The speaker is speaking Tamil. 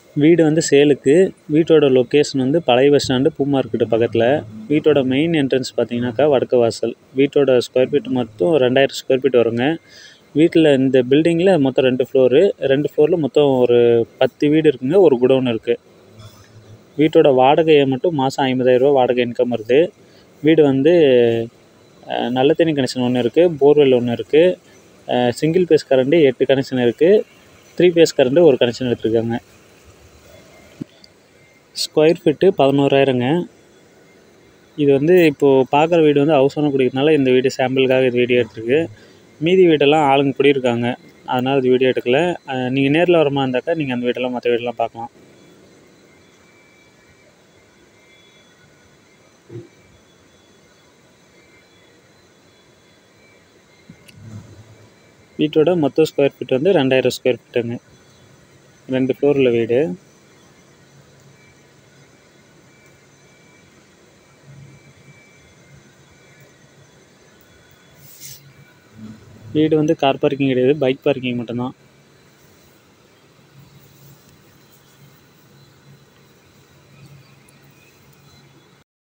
வீடு வந்து சேலுக்கு வீட்டோட லொக்கேஷன் வந்து பழைய பஸ் ஸ்டாண்டு பூ மார்க்கெட்டு பக்கத்தில் வீட்டோட மெயின் என்ட்ரன்ஸ் பார்த்தீங்கன்னாக்கா வடக்கு வாசல் வீட்டோட ஸ்கொயர் ஃபீட் மொத்தம் ரெண்டாயிரம் ஸ்கொயர் ஃபீட் வருங்க வீட்டில் இந்த பில்டிங்கில் மொத்தம் ரெண்டு ஃப்ளோரு ரெண்டு ஃப்ளோரில் மொத்தம் ஒரு பத்து வீடு இருக்குங்க ஒரு குடோன் இருக்குது வீட்டோட வாடகையை மட்டும் மாதம் ஐம்பதாயிரரூவா வாடகை இன்கம் வருது வீடு வந்து அஹ், நல்ல தண்ணி கனெக்ஷன் ஒன்று இருக்குது போர்வெல் ஒன்று இருக்குது சிங்கிள் பேஸ் கரண்ட்டு எட்டு கனெக்ஷன் இருக்குது த்ரீ பேஸ் கரண்ட்டு ஒரு கனெக்ஷன் எடுத்துருக்காங்க ஸ்கொயர் ஃபீட்டு பதினோராயிரங்க இது வந்து இப்போது பார்க்குற வீடு வந்து ஹவுஸ் ஓனர் குடிக்கிறதுனால இந்த வீடு சாம்பிளுக்காக இது வீடியோ எடுத்திருக்கு மீதி வீடெல்லாம் ஆளுங்க குடியிருக்காங்க அதனால் இது வீடியோ எடுக்கல நீங்கள் நேரில் வரமா இருந்தாக்கா நீங்கள் அந்த வீடெல்லாம் மற்ற வீடெல்லாம் பார்க்கலாம் வீட்டோட மொத்த ஸ்கொயர் ஃபீட் வந்து ரெண்டாயிரம் ஸ்கொயர் ஃபீட்டுங்க ரெண்டு ஃப்ளோரில் வீடு வீடு வந்து கார் பார்க்கிங் கிடையாது பைக் பார்க்கிங் மட்டும்தான்